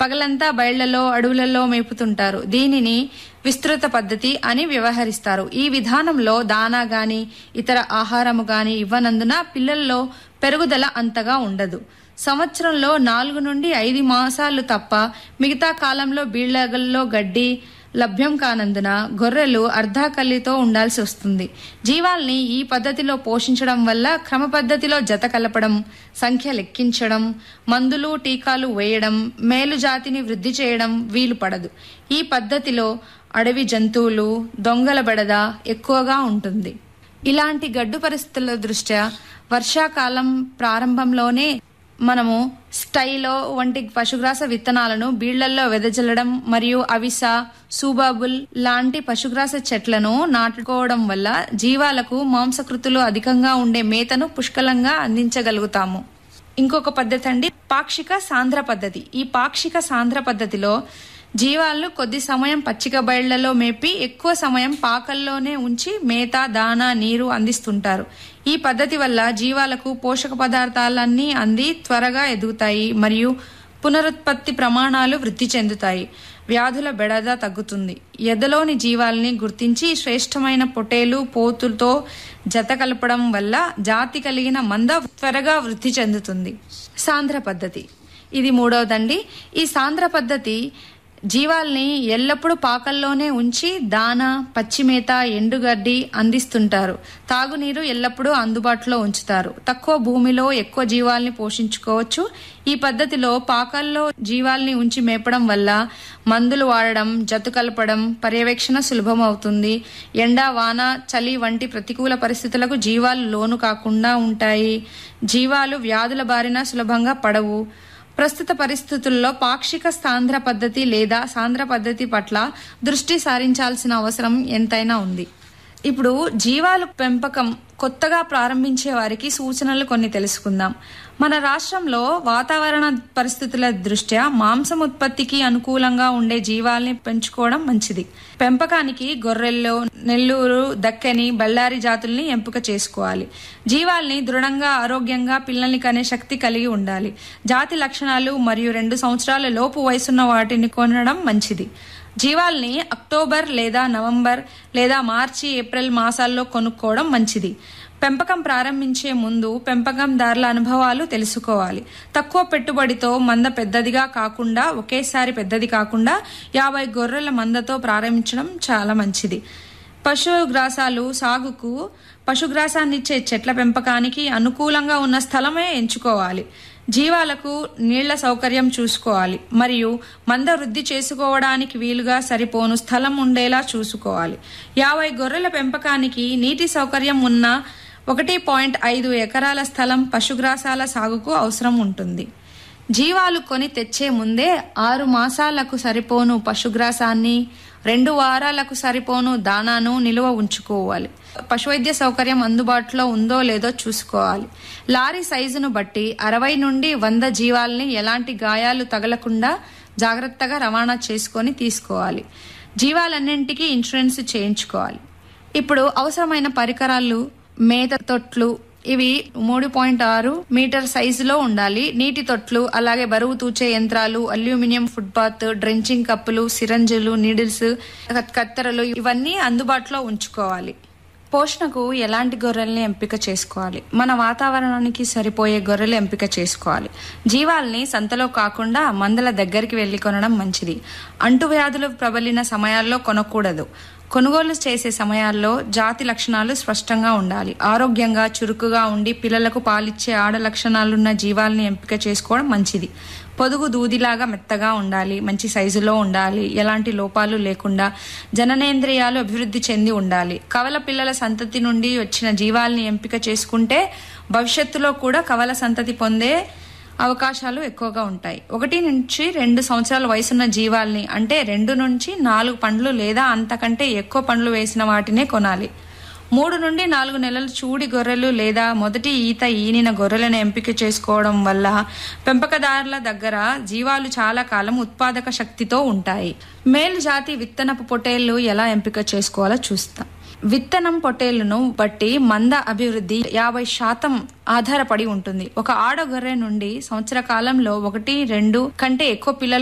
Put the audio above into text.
పగలంతా బయళ్లలో అడవులలో మేపుతుంటారు దీనిని విస్తృత పద్ధతి అని వ్యవహరిస్తారు ఈ విధానంలో దానా గాని ఇతర ఆహారము గాని ఇవ్వనందున పిల్లల్లో పెరుగుదల అంతగా ఉండదు సంవత్సరంలో నాలుగు నుండి ఐదు మాసాలు తప్ప మిగతా కాలంలో బీళ్లగల్లో గడ్డి లభ్యం కానందున గొర్రెలు అర్ధాకల్లితో ఉండాల్సి వస్తుంది జీవాల్ని ఈ పద్ధతిలో పోషించడం వల్ల క్రమ పద్ధతిలో జత కలపడం సంఖ్య లెక్కించడం మందులు టీకాలు వేయడం మేలు జాతిని వృద్ధి చేయడం వీలు పడదు ఈ పద్ధతిలో అడవి జంతువులు దొంగల బెడద ఎక్కువగా ఉంటుంది ఇలాంటి గడ్డు పరిస్థితుల దృష్ట్యా వర్షాకాలం ప్రారంభంలోనే మనము స్టైలో వంటి పశుగ్రాస విత్తనాలను బీళ్లల్లో వెదజల్లడం మరియు అవిస సూబాబుల్ లాంటి పశుగ్రాస చెట్లను నాటుకోవడం వల్ల జీవాలకు మాంసకృతులు అధికంగా ఉండే మేతను పుష్కలంగా అందించగలుగుతాము ఇంకొక పద్ధతి అండి పాక్షిక సాంద్ర పద్ధతి ఈ పాక్షిక సాంద్ర పద్ధతిలో జీవాలను కొద్ది సమయం పచ్చిక బయళ్లలో మేపి ఎక్కువ సమయం పాకల్లోనే ఉంచి మేత దానా నీరు అందిస్తుంటారు ఈ పద్ధతి వల్ల జీవాలకు పోషక పదార్థాలన్నీ అంది త్వరగా ఎదుగుతాయి మరియు పునరుత్పత్తి ప్రమాణాలు వృద్ధి చెందుతాయి వ్యాధుల బెడద తగ్గుతుంది ఎదలోని జీవాల్ని గుర్తించి శ్రేష్టమైన పొటేలు పోతులతో జత కలపడం వల్ల జాతి కలిగిన మంద త్వరగా వృద్ధి చెందుతుంది సాంద్ర పద్ధతి ఇది మూడవదండి ఈ సాంద్ర పద్ధతి జీవాల్ని ఎల్లప్పుడూ పాకల్లోనే ఉంచి దాన పచ్చిమేత ఎండుగడ్డి అందిస్తుంటారు తాగునీరు ఎల్లప్పుడూ అందుబాటులో ఉంచుతారు తక్కువ భూమిలో ఎక్కువ జీవాల్ని పోషించుకోవచ్చు ఈ పద్ధతిలో పాకల్లో జీవాల్ని ఉంచి మేపడం వల్ల మందులు వాడడం జతు కలపడం పర్యవేక్షణ సులభం అవుతుంది ఎండ వాన చలి వంటి ప్రతికూల పరిస్థితులకు జీవాలు లోను కాకుండా ఉంటాయి జీవాలు వ్యాధుల బారిన సులభంగా పడవు ప్రస్తుత పరిస్థితుల్లో పాక్షిక సాంద్ర పద్ధతి లేదా సాంద్ర పద్ధతి పట్ల దృష్టి సారించాల్సిన అవసరం ఎంతైనా ఉంది ఇప్పుడు జీవాలు పెంపకం కొత్తగా ప్రారంభించే వారికి సూచనలు కొన్ని తెలుసుకుందాం మన రాష్ట్రంలో వాతావరణ పరిస్థితుల దృష్ట్యా మాంసం ఉత్పత్తికి అనుకూలంగా ఉండే జీవాల్ని పెంచుకోవడం మంచిది పెంపకానికి గొర్రెల్లో నెల్లూరు దక్కని బళ్ళారి జాతుల్ని ఎంపిక చేసుకోవాలి జీవాల్ని దృఢంగా ఆరోగ్యంగా పిల్లల్ని కనే శక్తి కలిగి ఉండాలి జాతి లక్షణాలు మరియు రెండు సంవత్సరాల లోపు వయసున్న వాటిని కొనడం మంచిది జీవాల్ని అక్టోబర్ లేదా నవంబర్ లేదా మార్చి ఏప్రిల్ మాసాల్లో కొనుక్కోవడం మంచిది పెంపకం ప్రారంభించే ముందు పెంపకందారుల అనుభవాలు తెలుసుకోవాలి తక్కువ పెట్టుబడితో మంద పెద్దదిగా కాకుండా ఒకేసారి పెద్దది కాకుండా యాభై గొర్రెల మందతో ప్రారంభించడం చాలా మంచిది పశుగ్రాసాలు సాగుకు పశుగ్రాసాన్నిచ్చే చెట్ల పెంపకానికి అనుకూలంగా ఉన్న స్థలమే ఎంచుకోవాలి జీవాలకు నీళ్ల సౌకర్యం చూసుకోవాలి మరియు మంద వృద్ధి చేసుకోవడానికి వీలుగా సరిపోను స్థలం ఉండేలా చూసుకోవాలి యాభై గొర్రెల పెంపకానికి నీటి సౌకర్యం ఉన్న ఒకటి పాయింట్ ఐదు ఎకరాల స్థలం పశుగ్రాసాల సాగుకు అవసరం ఉంటుంది జీవాలు కొని తెచ్చే ముందే ఆరు మాసాలకు సరిపోను పశుగ్రాసాన్ని రెండు వారాలకు సరిపోను దానాను నిలువ ఉంచుకోవాలి పశువైద్య సౌకర్యం అందుబాటులో ఉందో లేదో చూసుకోవాలి లారీ సైజును బట్టి అరవై నుండి వంద జీవాల్ని ఎలాంటి గాయాలు తగలకుండా జాగ్రత్తగా రవాణా చేసుకొని తీసుకోవాలి జీవాలన్నింటికీ ఇన్సూరెన్స్ చేయించుకోవాలి ఇప్పుడు అవసరమైన పరికరాలు మేత తొట్లు ఇవి మూడు పాయింట్ ఆరు మీటర్ సైజులో ఉండాలి నీటి తొట్లు అలాగే బరువు తూచే యంత్రాలు అల్యూమినియం ఫుట్పాత్ డ్రెంచింగ్ కప్పులు సిరంజులు నీడిల్స్ కత్తెరలు ఇవన్నీ అందుబాటులో ఉంచుకోవాలి పోషణకు ఎలాంటి గొర్రెల్ని ఎంపిక చేసుకోవాలి మన వాతావరణానికి సరిపోయే గొర్రెలు ఎంపిక చేసుకోవాలి జీవాల్ని సంతలో కాకుండా మందల దగ్గరికి వెళ్లి కొనడం మంచిది అంటువ్యాధులు ప్రబలిన సమయాల్లో కొనకూడదు కొనుగోలు చేసే సమయాల్లో జాతి లక్షణాలు స్పష్టంగా ఉండాలి ఆరోగ్యంగా చురుకుగా ఉండి పిల్లలకు పాలిచ్చే ఆడ లక్షణాలున్న జీవాల్ని ఎంపిక చేసుకోవడం మంచిది పొదుగు దూదిలాగా మెత్తగా ఉండాలి మంచి సైజులో ఉండాలి ఎలాంటి లోపాలు లేకుండా జననేంద్రియాలు అభివృద్ధి చెంది ఉండాలి కవల పిల్లల సంతతి నుండి వచ్చిన జీవాల్ని ఎంపిక చేసుకుంటే భవిష్యత్తులో కూడా కవల సంతతి పొందే అవకాశాలు ఎక్కువగా ఉంటాయి ఒకటి నుంచి రెండు సంవత్సరాల వయసున్న జీవాల్ని అంటే రెండు నుంచి నాలుగు పండ్లు లేదా అంతకంటే ఎక్కువ పండ్లు వేసిన వాటినే కొనాలి మూడు నుండి నాలుగు నెలలు చూడి గొర్రెలు లేదా మొదటి ఈత ఈనిన గొర్రెలను ఎంపిక చేసుకోవడం వల్ల పెంపకదారుల దగ్గర జీవాలు చాలా కాలం ఉత్పాదక శక్తితో ఉంటాయి మేలు జాతి విత్తనపు పొటేళ్లు ఎలా ఎంపిక చేసుకోవాలో చూస్తాం విత్తనం పొట్టేళ్లను బట్టి మంద అభివృద్ధి యాభై శాతం ఆధారపడి ఉంటుంది ఒక ఆడ గొర్రె నుండి సంవత్సర కాలంలో ఒకటి రెండు కంటే ఎక్కువ పిల్లలు